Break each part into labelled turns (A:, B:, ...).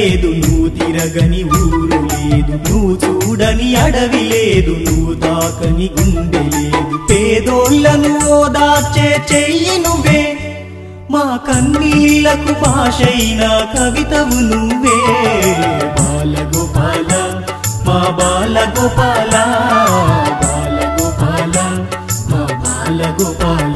A: లేదు నువ్వు తిరగని ఊరు లేదు నువ్వు చూడని అడవి లేదు నువ్వు తాకని గుండె లేదు పేదోళ్లను ఓదార్చే చెయ్యి నువ్వే మా కన్నీళ్లకు భాషైన కవితవు నువ్వే బాలగోపాల మా బాలగోపాల బాలగోపాల మా బాలగోపాల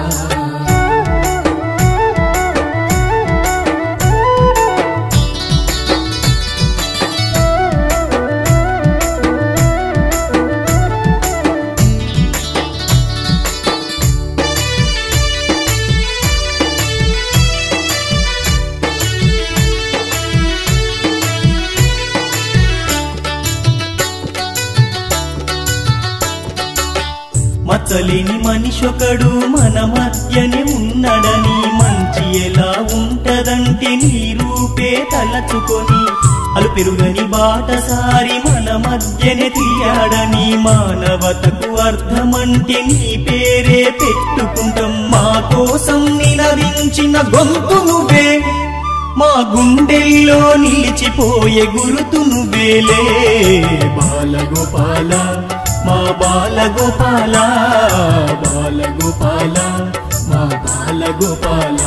A: మచ్చలేని మనిషొకడు మన మధ్యనే ఉన్నడని మంచి ఎలా ఉంటదంటే నీ రూపే తలచుకొని అలు పెరుగని బాటసారి మన మధ్యనే తీయాడని మానవతకు అర్థమంటే నీ పేరే పెట్టుకుంటాం మా కోసం నిలదించిన గొంతు నువ్వే మా గుండెల్లో నిలిచిపోయే గురుతు నువ్వేలే బాలగోపాల మా బాలగోపాల బాలగోపాల మా బాలగోపాల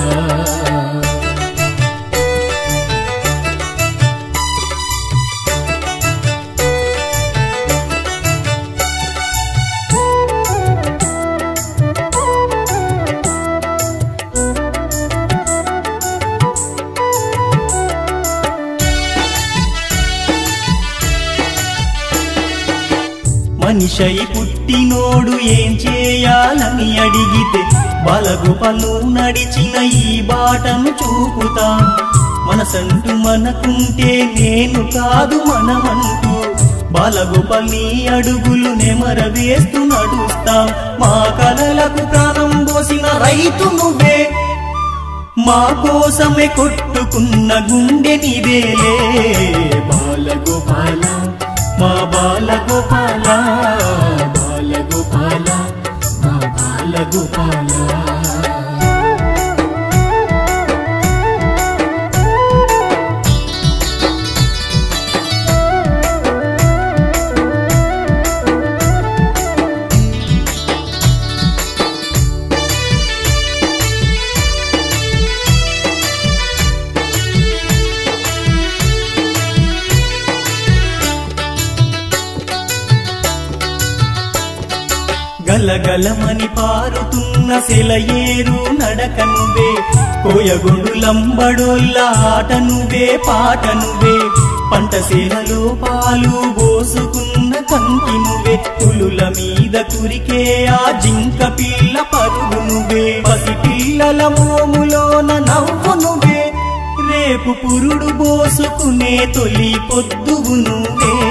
A: మనిషై పుట్టినోడు ఏం చేయాలని అడిగితే బలగోపాలు నడిచిన ఈ బాటను చూపుతాం మనసంటూ మనకుంటే నేను కాదు మనమంటూ బాలగోపాల్ నీ అడుగులు నెమర వేస్తూ నడుస్తాం మా కలలకు ప్రాణం పోసిన రైతు నువ్వే మా కోసమే కొట్టుకున్న గుండె నివేలే బాలగోపాల మా బాలగోపాల బాలగోపాల మా బాలగోపాల గలగలమని పారుతున్న సెలయేరు నడక నువ్వే కోయగొడులంబడోళ్ళ ఆట నువ్వే పాట నువ్వే పంట సేలలో పాలు పోసుకున్న కంటి నువ్వే పులుల మీద కురికే ఆ జింక పిల్ల పరుగు నువ్వే పసి పిల్లల మోములోన నవ్వు నువ్వే రేపు పురుడు పోసుకునే తొలి పొద్దువు నువ్వే